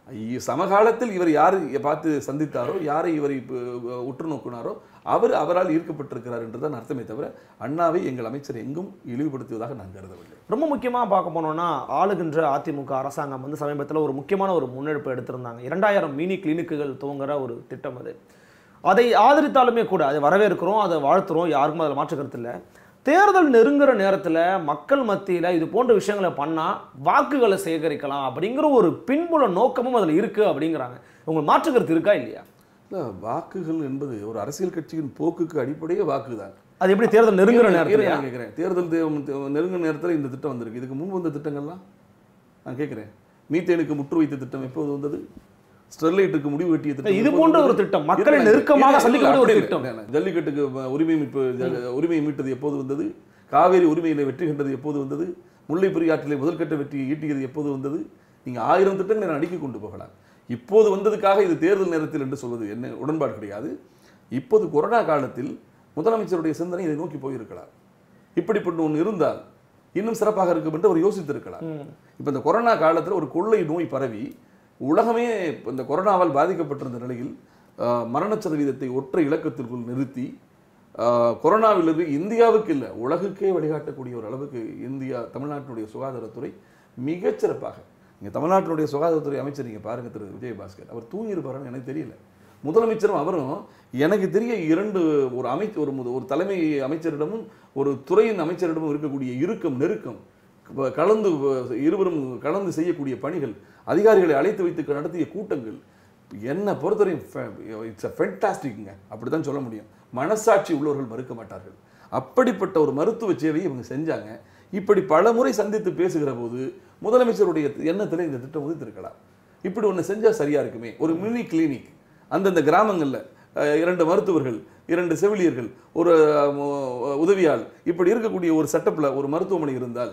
ஐ- சமகாலத்தில் இவர் யாரை பார்த்து சந்தித்தாரோ யாரை இவர் இப்போ உற்று நோக்கினாரோ அவர் அவரால் ஈர்க்கப்பட்டிருக்கிறார் என்றுதான் அர்த்தமே தவிர அண்ணாவை எங்கள் அமைச்சர் எங்கும் இழிவுபடுத்துவதாக நான் கருதவில்லை ரொம்ப முக்கியமாக பார்க்க போனோம்னா ஆளுகின்ற அதிமுக அரசாங்கம் வந்து சமீபத்தில் ஒரு முக்கியமான ஒரு முன்னெடுப்பு எடுத்திருந்தாங்க இரண்டாயிரம் மினி கிளினிக்குகள் துவங்குற ஒரு திட்டம் அது அதை ஆதரித்தாலுமே கூட அதை வரவேற்கிறோம் அதை வாழ்த்துறோம் யாருக்கும் அதில் மாற்று கருத்து இல்லை தேர்தல் நெருங்குற நேரத்தில் மக்கள் மத்தியில் இது போன்ற விஷயங்களை பண்ணால் வாக்குகளை சேகரிக்கலாம் அப்படிங்கிற ஒரு பின்புல நோக்கமும் அதில் இருக்குது அப்படிங்கிறாங்க உங்களுக்கு மாற்று கருத்து இருக்கா இல்லையா இல்ல, வாக்குகள் என்பது ஒரு அரசியல் கட்சியின் போக்குக்கு அடிப்படையே வாக்கு தான் அது எப்படி தேர்தல் நெருங்குற நேரத்தில் நான் கேட்குறேன் தேர்தல் தே- தே- நெருங்கின நேரத்தில் இந்த திட்டம் வந்திருக்கு இதுக்கு முன்பு வந்த திட்டங்கள்லாம் நான் கேட்குறேன் மீத்தேனுக்கு முற்று வைத்த திட்டம் எப்போது வந்தது ஸ்டெர்லைட்டுக்கு முடிவு கட்டிய திட்டம் இது எப்போது போன்ற வந்தது? ஒரு திட்டம் மக்களை இல்ல, நெருக்கமாக இல்ல, சந்திக்கக்கூடிய ஒரு அப்படி திட்டம் இல்ல, இல்ல. ஜல்லிக்கட்டுக்கு வ- உரிமை மீட்பு ஜ- உரிமை மீட்டது எப்போது வந்தது காவேரி உரிமையில வெற்றி கண்டது எப்போது வந்தது முல்லை பெரியாற்றிலே முதல்கட்ட வெற்றி ஈட்டியது எப்போது வந்தது நீங்க ஆயிரம் திட்டங்களை நான் அடுக்கி கொண்டு போகலாம் இப்போது வந்ததுக்காக இது தேர்தல் நேரத்தில் என்று சொல்வது என்ன உடன்பாடு கிடையாது இப்போது கொரோனா காலத்தில் முதலமைச்சருடைய சிந்தனை இதை நோக்கி போயிருக்கலாம் இப்படிப்பட்ட ஒன்று இருந்தால் இன்னும் சிறப்பாக இருக்கும் என்று அவர் யோசித்திருக்கலாம் இப்போ இந்த கொரோனா காலத்தில் ஒரு கொள்ளை நோய் பரவி உலகமே இப்ப இந்த கொரோனாவால் பாதிக்கப்பட்டிருந்த நிலையில் ஆஹ், மரண சதவீதத்தை ஒற்றை இலக்கத்திற்குள் நிறுத்தி ஆஹ், கொரோனாவிலிருந்து இந்தியாவுக்கு இல்லை உலகுக்கே வழிகாட்டக்கூடிய ஒரு அளவுக்கு இந்தியா தமிழ்நாட்டினுடைய சுகாதாரத்துறை மிகச்சிறப்பாக இங்கே தமிழ்நாட்டினுடைய சுகாதாரத்துறை அமைச்சர் நீங்கள் பாருங்க திரு விஜயபாஸ்கர் அவர் தூங்கியிருப்பாருன்னு எனக்கு தெரியல முதலமைச்சரும் அவரும் எனக்கு தெரிய இரண்டு ஒரு அமைச்சர் ஒரு முத- ஒரு தலைமை அமைச்சரிடமும் ஒரு துறையின் அமைச்சரிடமும் இருக்கக்கூடிய இறுக்கம் நெருக்கம் க- கலந்து வ- இருவரும் கலந்து செய்யக்கூடிய பணிகள் அதிகாரிகளை அழைத்து வைத்து நடத்திய கூட்டங்கள் என்னை பொறுத்தவரையும் இட்ஸ் அ ஃபென்டாஸ்டிக்ங்க அப்படி தான் சொல்ல முடியும் மனசாட்சி உள்ளவர்கள் மறுக்க மாட்டார்கள் அப்படிப்பட்ட ஒரு மருத்துவ சேவையை இவங்க செஞ்சாங்க இப்படி பல முறை சந்தித்து பேசுகிற போது முதலமைச்சருடைய எண்ணத்தில் இந்த திட்டம் உதித்திருக்கலாம் இப்படி ஒன்று செஞ்சால் சரியா இருக்குமே ஒரு மினி கிளினிக் அந்தந்த கிராமங்களில் இரண்டு மருத்துவர்கள் இரண்டு செவிலியர்கள் ஒரு அஹ், உதவியாள் இப்படி இருக்கக்கூடிய ஒரு செட்டப்பில் ஒரு மருத்துவமனை இருந்தால்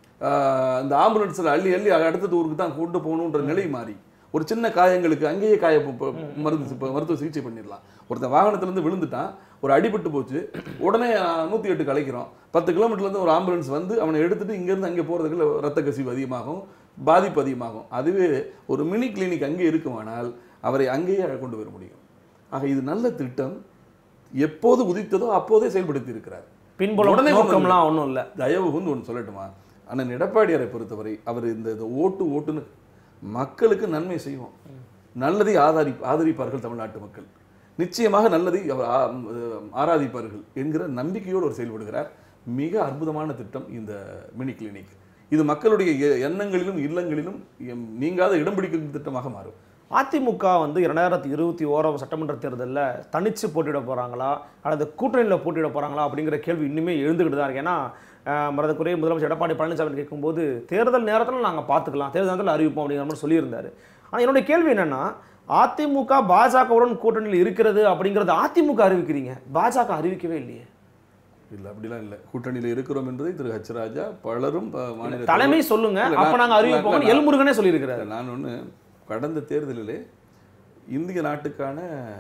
ஆஹ், இந்த ஆம்புலன்ஸில் அள்ளி அள்ளி அடுத்தது ஊருக்கு தான் கொண்டு போகணுன்ற நிலை மாறி ஒரு சின்ன காயங்களுக்கு அங்கேயே காய ப- ப- மருந்து சி- மருத்துவ சிகிச்சை பண்ணிடலாம் ஒருத்தன் வாகனத்துலேருந்து விழுந்துட்டான் ஒரு அடிபட்டு போச்சு உடனே நூற்றி எட்டுக்கு அழைக்கிறோம் பத்து கிலோமீட்டர்லேருந்து ஒரு ஆம்புலன்ஸ் வந்து அவனை எடுத்துட்டு இங்கேருந்து அங்கே போகிறதுக்குள்ள ரத்த கசிவு அதிகமாகும் பாதிப்பு அதிகமாகும் அதுவே ஒரு மினி கிளினிக் அங்கே இருக்குமானால் அவரை அங்கேயே கொண்டு வர முடியும் ஆக இது நல்ல திட்டம் எப்போது உதித்ததோ அப்போதே செயல்படுத்தி இருக்கிறார் பின்புலம் உடனே கொண்டு நோக்கம்லாம் ஒன்றும் இல்லை தயவு வந்து ஒன்று சொல்லட்டுமா அண்ணன் எடப்பாடியாரை பொறுத்தவரை அவர் இந்த இந்த ஓட்டு ஓட்டுன்னு மக்களுக்கு நன்மை செய்வோம் நல்லதை ஆதாரி ஆதரிப்பார்கள் தமிழ்நாட்டு மக்கள் நிச்சயமாக நல்லதை அவர் ஆ- ம், ஆராதிப்பார்கள் என்கிற நம்பிக்கையோடு அவர் செயல்படுகிறார் மிக அற்புதமான திட்டம் இந்த மினி கிளினிக் இது மக்களுடைய எ- எண்ணங்களிலும் இல்லங்களிலும் எம், நீங்காத இடம் பிடிக்கும் திட்டமாக மாறும் அதிமுக வந்து இரண்டாயிரத்தி இருபத்தி ஓராம் சட்டமன்ற தேர்தலில் தனிச்சு போட்டியிட போகிறாங்களா அல்லது கூட்டணியில் போட்டியிட போகிறாங்களா அப்படிங்கிற கேள்வி இன்னுமே எழுந்துக்கிட்டு தான் இருக்கு ஏன்னா அஹ், மரதக்குரிய முதலமைச்சர் எடப்பாடி பழனிசாமி கேட்கும்போது தேர்தல் நேரத்தில் நாங்கள் பார்த்துக்கலாம் தேர்தல் நேரத்தில் அறிவிப்போம் அப்படிங்கிற மாதிரி சொல்லியிருந்தாரு ஆனால் என்னுடைய கேள்வி என்னன்னா அதிமுக பாஜகவுடன் கூட்டணியில் இருக்கிறது அப்படிங்கிறது அதிமுக அறிவிக்கிறீங்க பாஜக அறிவிக்கவே இல்லையே இல்லை அப்படிலாம் இல்லை கூட்டணியில் இருக்கிறோம் என்பதை திரு ஹச் ராஜா பலரும் ப- மாநில தலைமை சொல்லுங்க இல்ல, அப்ப நான்- நாங்க அறிவிப்போம் இல்ல, நான்- எல்முருகனே சொல்லியிருக்கிறாரு இல்ல, நான் ஒன்று கடந்த தேர்தலிலே இந்திய நாட்டுக்கான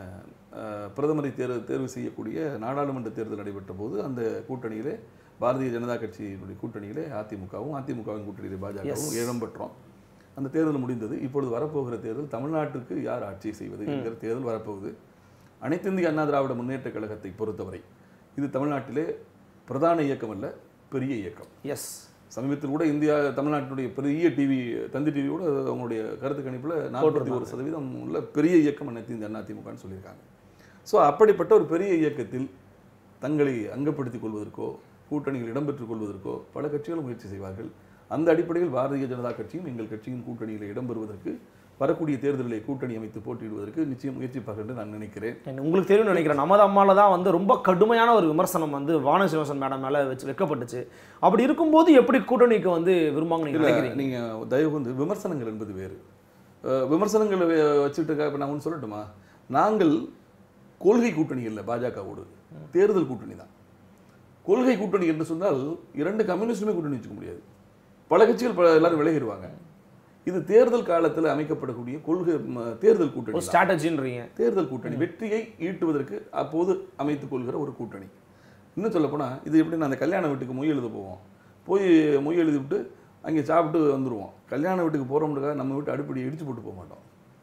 அஹ், பிரதமரை தேர்வு தேர்வு செய்யக்கூடிய நாடாளுமன்ற தேர்தல் நடைபெற்ற போது அந்த கூட்டணியிலே பாரதிய ஜனதா கட்சியினுடைய கூட்டணியிலே அதிமுகவும் அதிமுகவின் கூட்டணியிலே பாஜகவும் இடம் பெற்றோம் அந்த தேர்தல் முடிந்தது இப்பொழுது வரப்போகிற தேர்தல் தமிழ்நாட்டிற்கு யார் ஆட்சி செய்வது என்கிற தேர்தல் வரப்போகுது அனைத்து இந்திய அண்ணா திராவிட முன்னேற்ற கழகத்தை பொறுத்தவரை இது தமிழ்நாட்டிலே பிரதான இயக்கம் அல்ல பெரிய இயக்கம் எஸ் சமீபத்தில் கூட இந்தியா தமிழ்நாட்டினுடைய பெரிய டிவி தந்தி டிவி கூட அவங்களுடைய கருத்து கணிப்பில் நாற்பத்தி ஒரு சதவீதம் உள்ள பெரிய இயக்கம் அனைத்து இந்திய அதிமுகன்னு சொல்லியிருக்காங்க ஸோ அப்படிப்பட்ட ஒரு பெரிய இயக்கத்தில் தங்களை அங்கப்படுத்திக் கொள்வதற்கோ கூட்டணியில் இடம்பெற்றுக் கொள்வதற்கோ பல கட்சிகளும் முயற்சி செய்வார்கள் அந்த அடிப்படையில் பாரதிய ஜனதா கட்சியும் எங்கள் கட்சியின் கூட்டணியில் இடம்பெறுவதற்கு வரக்கூடிய தேர்தலிலே கூட்டணி அமைத்து போட்டியிடுவதற்கு நிச்சயம் முயற்சிப்பார்கள் என்று நான் நினைக்கிறேன் என்ன, உங்களுக்கு தெரியும் நினைக்கிறேன் நமது அம்மால தான் வந்து ரொம்ப கடுமையான ஒரு விமர்சனம் வந்து வான சீனிவாசன் மேடம் மேல வச்சு வைக்கப்பட்டுச்சு அப்படி இருக்கும்போது எப்படி கூட்டணிக்கு வந்து விரும்பாங்க நீங்க இல்ல நினைக்கிறீங்க நீங்க தயவு வந்து விமர்சனங்கள் என்பது வேறு அஹ், விமர்சனங்களை வே- வச்சுட்டு இப்ப நான் ஒன்று சொல்லட்டுமா நாங்கள் கொள்கை கூட்டணி இல்லை பாஜகவோடு தேர்தல் கூட்டணி தான் கொள்கை கூட்டணி என்று சொன்னால் இரண்டு கம்யூனிஸ்டுமே கூட்டணி வச்சுக்க முடியாது பல கட்சிகள் பல எல்லாரும் விலகிடுவாங்க இது தேர்தல் காலத்தில் அமைக்கப்படக்கூடிய கொள்கை ம, தேர்தல் கூட்டணி ஒரு தான். ஸ்ட்ராட்டஜின்றீங்க தேர்தல் கூட்டணி வெற்றியை ஈட்டுவதற்கு அப்போது அமைத்துக் கொள்கிற ஒரு கூட்டணி இன்னும் சொல்லப்போனால் இது எப்படி அந்த கல்யாண வீட்டுக்கு மொய் எழுத போவோம் போய் மொய் எழுதி விட்டு அங்கே சாப்பிட்டு வந்துடுவோம் கல்யாண வீட்டுக்கு போகிறோம்னுக்காக நம்ம வீட்டு அடுப்படியை இடிச்சு போட்டு போக மாட்டோம்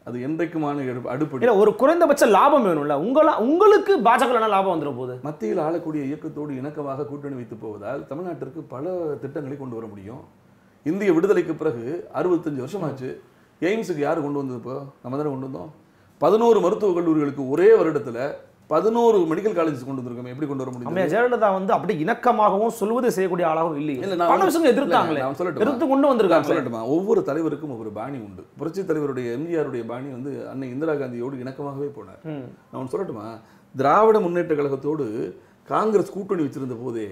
அது என்றைக்குமான எடு- அடுப்படி இல்ல ஒரு குறைந்தபட்ச லாபம் வேணும்ல உங்கள உங்களுக்கு பாஜக என்ன லாபம் வந்துட போகுது மத்தியில் ஆளக்கூடிய இயக்கத்தோடு இணக்கமாக கூட்டணி வைத்து போவதால் தமிழ்நாட்டிற்கு பல திட்டங்களை கொண்டு வர முடியும் இந்திய விடுதலைக்கு பிறகு அறுபத்தஞ்சு வருஷமாச்சு எய்ம்ஸுக்கு யார் கொண்டு வந்தது இப்போ நம்ம தானே கொண்டு வந்தோம் பதினோரு மருத்துவக் கல்லூரிகளுக்கு ஒரே வருடத்துல பதினோரு மெடிக்கல் காலேஜ் கொண்டு வந்திருக்கோம் எப்படி கொண்டு வர முடியும் அம்மையா ஜெயலலிதா வந்து அப்படி இணக்கமாகவும் சொல்வது செய்யக்கூடிய ஆளாகவும் இல்ல, இல்லையே நான் பல வந்து- விஷயங்கள் எதிர்த்தாங்களே இல்ல, நான் சொல்லட்டுமா? எதிர்த்து கொண்டு நான் வந்திருக்காங்க சொல்லட்டுமா ஒவ்வொரு தலைவருக்கும் ஒவ்வொரு பாணி உண்டு புரட்சி தலைவருடைய எம்ஜிஆருடைய பாணி வந்து அன்னை இந்திரா காந்தியோடு இணக்கமாகவே போனார் ம். நான் ஒண்ணு சொல்லட்டுமா திராவிட முன்னேற்ற கழகத்தோடு காங்கிரஸ் கூட்டணி வச்சிருந்த போதே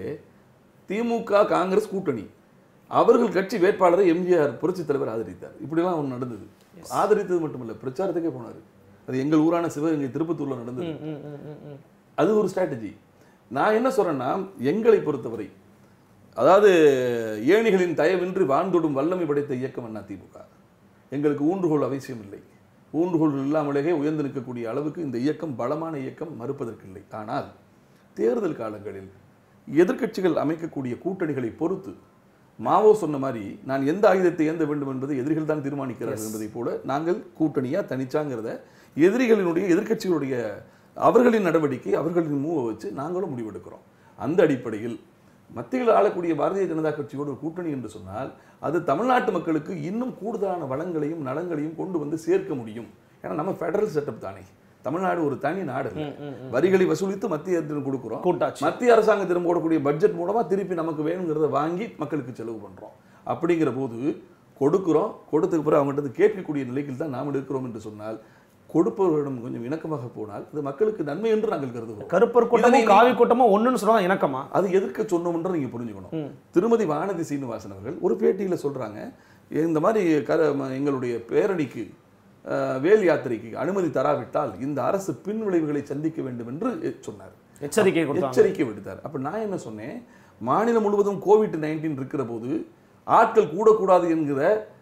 திமுக காங்கிரஸ் கூட்டணி அவர்கள் கட்சி வேட்பாளரை எம்ஜிஆர் புரட்சி தலைவர் ஆதரித்தார் இப்படிலாம் ஒன்று நடந்தது ஆதரித்தது மட்டுமல்ல பிரச்சாரத்துக்கே போனார் அது எங்கள் ஊரான சிவகங்கை திருப்பத்தூர்ல நடந்தது ம், ம், ம், ம், ம். அது ஒரு ஸ்ட்ராட்டஜி நான் என்ன சொல்றேன்னா எங்களை பொறுத்தவரை அதாவது ஏணிகளின் தயவின்றி வாழ்ந்தொடும் வல்லமை படைத்த இயக்கம் அண்ணா திமுக எங்களுக்கு ஊன்றுகோல் அவசியம் இல்லை ஊன்றுகோல் இல்லாமலேயே உயர்ந்து நிற்கக்கூடிய அளவுக்கு இந்த இயக்கம் பலமான இயக்கம் மறுப்பதற்கில்லை ஆனால் தேர்தல் காலங்களில் எதிர்க்கட்சிகள் அமைக்கக்கூடிய கூட்டணிகளை பொறுத்து மாவோ சொன்ன மாதிரி நான் எந்த ஆயுதத்தை ஏந்த வேண்டும் என்பதை எதிரிகள் தான் தீர்மானிக்கிறார்கள் என்பதை போல நாங்கள் கூட்டணியா தனிச்சாங்கிறத எதிரிகளினுடைய எதிர்க்கட்சிகளுடைய அவர்களின் நடவடிக்கை அவர்களின் மூவை வச்சு நாங்களும் முடிவெடுக்கிறோம் அந்த அடிப்படையில் மத்தியில் ஆளக்கூடிய பாரதிய ஜனதா கட்சியோடு ஒரு கூட்டணி என்று சொன்னால் அது தமிழ்நாட்டு மக்களுக்கு இன்னும் கூடுதலான வளங்களையும் நலங்களையும் கொண்டு வந்து சேர்க்க முடியும் ஏன்னா நம்ம ஃபெடரல் செட்டப் தானே தமிழ்நாடு ஒரு தனி நாடு இல்ல. வரிகளை வசூலித்து மத்திய அரசிடம் கொடுக்குறோம் கூட்டாட்சி மத்திய அரசாங்கத்திடம் போடக்கூடிய பட்ஜெட் மூலமா திருப்பி நமக்கு வேணுங்கிறத வாங்கி மக்களுக்கு செலவு பண்றோம் அப்படிங்கிற போது கொடுக்குறோம் கொடுத்ததுக்கு பிறகு அவங்ககிட்ட இருந்து கேட்கக்கூடிய நிலைக்கு தான் நாம் இருக்கிறோம் என்று சொன்னால் கொடுப்பவர்களிடம் கொஞ்சம் இணக்கமாக போனால் அது மக்களுக்கு நன்மை என்று நாங்கள் கருதுகிறோம் கருப்பர் கூட்டமும் இதனை- காவி கூட்டமும் ஒண்ணுன்னு சொன்னா இணக்கமா அது எதிர்க்க சொன்னோம்ன்ற நீங்க புரிஞ்சுக்கணும் ம். திருமதி வானதி சீனிவாசன் அவர்கள் ஒரு பேட்டியில சொல்றாங்க இந்த மாதிரி கர ம- எங்களுடைய பேரணிக்கு அஹ், வேல் யாத்திரைக்கு அனுமதி தராவிட்டால் இந்த அரசு பின் விளைவுகளை சந்திக்க வேண்டும் என்று எ- சொன்னார் எச்சரிக்கை கொடுத்தாங்க எச்சரிக்கை விடுத்தார் அப்ப நான் என்ன சொன்னேன் மாநிலம் முழுவதும் கோவிட் நைன்டீன் இருக்கிற போது ஆட்கள் கூடக்கூடாது என்கிற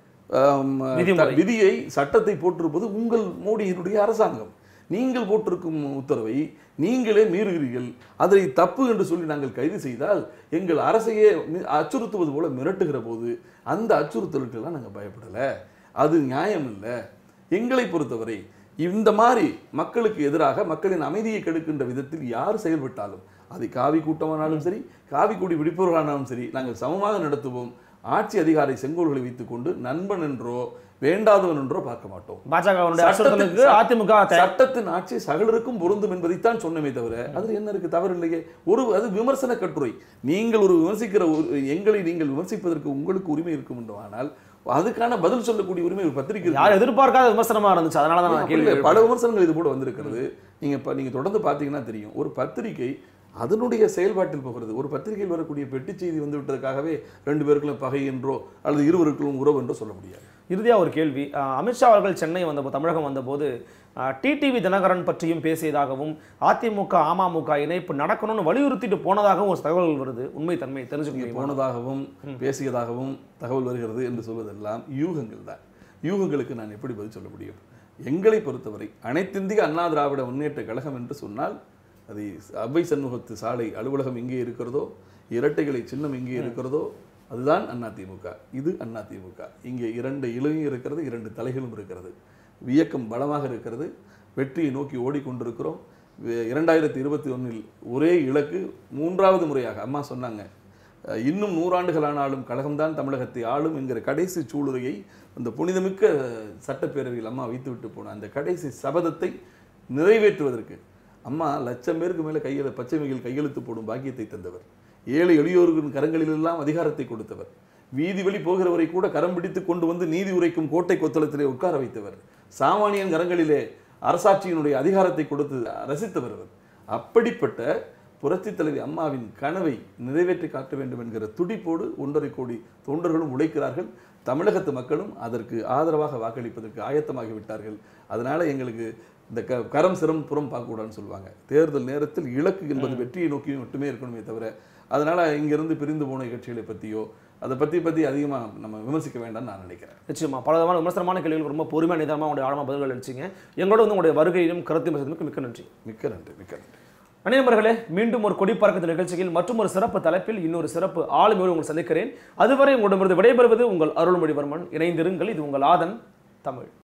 ஆம், விதிமுறை. த- விதியை சட்டத்தை போட்டிருப்பது உங்கள் மோடியினுடைய அரசாங்கம் நீங்கள் போட்டிருக்கும் உத்தரவை நீங்களே மீறுகிறீர்கள் அதை தப்பு என்று சொல்லி நாங்கள் கைது செய்தால் எங்கள் அரசையே மி- அச்சுறுத்துவது போல மிரட்டுகிற போது அந்த அச்சுறுத்தலுக்கெல்லாம் நாங்கள் பயப்படலை அது நியாயம் இல்லை எங்களை பொறுத்தவரை இந்த மாதிரி மக்களுக்கு எதிராக மக்களின் அமைதியை கெடுக்கின்ற விதத்தில் யார் செயல்பட்டாலும் அது காவி கூட்டமானாலும் சரி காவி கொடி விடுப்பவர்களானாலும் சரி நாங்கள் சமமாக நடத்துவோம் ஆட்சி அதிகாரி செங்கோல்களை வைத்துக்கொண்டு நண்பன் என்றோ வேண்டாதவன் என்றோ பார்க்க மாட்டோம் பாஜகவுடைய சட்டத்தின் அச்சுறுத்தலுக்கு ச- அதிமுக தயார். சட்டத்தின் ஆட்சி சகலருக்கும் பொருந்தும் என்பதைத்தான் சொன்னமே தவிர அதுல என்ன இருக்கு தவறு இல்லையே ஒரு அது விமர்சன கட்டுரை நீங்கள் ஒரு விமர்சிக்கிற ஒரு எங்களை நீங்கள் விமர்சிப்பதற்கு உங்களுக்கு உரிமை இருக்கும் என்று ஆனால் அதுக்கான பதில் சொல்லக்கூடிய உரிமை ஒரு பத்திரிகை இருக்கு. யார் எதிர்பார்க்காத விமர்சனமா இருந்துச்சு அதனால தான் நான் அப்படி கேள்வி இல்லை. பல விமர்சனங்கள் இது கூட வந்திருக்கிறது நீங்க இப்ப நீங்க தொடர்ந்து பார்த்தீங்கன்னா தெரியும் ஒரு பத்திரிகை அதனுடைய செயல்பாட்டில் போகிறது ஒரு பத்திரிகையில் வரக்கூடிய பெட்டி செய்தி வந்து விட்டதுக்காகவே ரெண்டு பேருக்குள்ள பகை என்றோ அல்லது இருவருக்குள்ளும் உறவு என்றோ சொல்ல முடியாது இறுதியா ஒரு கேள்வி அஹ், அமித்ஷா அவர்கள் சென்னை வந்தபோது தமிழகம் வந்தபோது டிடிவி தினகரன் பற்றியும் பேசியதாகவும் அதிமுக அமமுக இணைப்பு நடக்கணும்னு வலியுறுத்திட்டு போனதாகவும் ஒரு தகவல் வருது உண்மை தன்மை தெரிஞ்சுக்க இங்கே முடியுமா போனதாகவும் பேசியதாகவும் தகவல் வருகிறது என்று சொல்வதெல்லாம் யூகங்கள் தான் யூகங்களுக்கு நான் எப்படி பதில் சொல்ல முடியும் எங்களை பொறுத்தவரை அனைத்திந்திய அண்ணா திராவிட முன்னேற்ற கழகம் என்று சொன்னால் அது அவ்வை சண்முகத்து சாலை அலுவலகம் எங்கே இருக்கிறதோ இரட்டைகளை சின்னம் எங்கே இருக்கிறதோ அதுதான் அதிமுக இது அதிமுக இங்கே இரண்டு இலையும் இருக்கிறது இரண்டு தலைகளும் இருக்கிறது இயக்கம் பலமாக இருக்கிறது வெற்றியை நோக்கி ஓடிக்கொண்டிருக்கிறோம் வே- இரண்டாயிரத்தி இருபத்தி ஒன்றில் ஒரே இலக்கு மூன்றாவது முறையாக அம்மா சொன்னாங்க அஹ், இன்னும் நூறாண்டுகள் ஆனாலும் கழகம்தான் தமிழகத்தை ஆளும் என்கிற கடைசி சூளுரையை அந்த புனிதமிக்க சட்டப்பேரவையில் அம்மா வைத்துவிட்டு போன அந்த கடைசி சபதத்தை நிறைவேற்றுவதற்கு அம்மா லட்சம் பேருக்கு மேலே கையில் பச்சை மிகில் கையெழுத்து போடும் பாக்கியத்தை தந்தவர் ஏழை எளியோர்களின் கரங்களிலெல்லாம் அதிகாரத்தை கொடுத்தவர் வீதி வழி போகிறவரை கூட கரம் பிடித்து கொண்டு வந்து நீதி உரைக்கும் கோட்டை கொத்தளத்திலே உட்கார வைத்தவர் சாமானியன் கரங்களிலே அரசாட்சியினுடைய அதிகாரத்தை கொடுத்து ரசித்தவர் அவர் அப்படிப்பட்ட புரட்சித் தலைவி அம்மாவின் கனவை நிறைவேற்றி காட்ட வேண்டும் என்கிற துடிப்போடு ஒன்றரை கோடி தொண்டர்களும் உழைக்கிறார்கள் தமிழகத்து மக்களும் அதற்கு ஆதரவாக வாக்களிப்பதற்கு ஆயத்தமாகி விட்டார்கள் அதனால எங்களுக்கு இந்த க கரம் சிரம் புறம் பார்க்கக்கூடாதுன்னு சொல்லுவாங்க தேர்தல் நேரத்தில் இலக்கு என்பது வெற்றியை நோக்கி மட்டுமே இருக்கணுமே தவிர அதனால இங்கிருந்து பிரிந்து போன கட்சிகளை பற்றியோ அதை பற்றி பற்றி அதிகமாக நம்ம விமர்சிக்க வேண்டாம்னு நான் நினைக்கிறேன் நிச்சயமா பல விதமான விமர்சனமான கேள்விகளுக்கு ரொம்ப பொறுமையாக நிதானமாக உங்களுடைய ஆழமாக பதில்கள் அளிச்சிங்க எங்களோட வந்து உங்களுடைய வருகையிலும் கருத்தையும் பேசுறதுக்கு மிக்க நன்றி மிக்க நன்றி மிக்க நன்றி நண்பர்களே மீண்டும் ஒரு கொடி பறக்கத்து நிகழ்ச்சியில் மற்றும் ஒரு சிறப்பு தலைப்பில் இன்னொரு சிறப்பு ஆளுமையோடு உங்களை சந்திக்கிறேன் அதுவரை உங்களிடமிருந்து விடைபெறுவது உங்கள் அருள்மொழிவர்மன் இணைந்திருங்கள் இது உங்கள் ஆதன் தமிழ்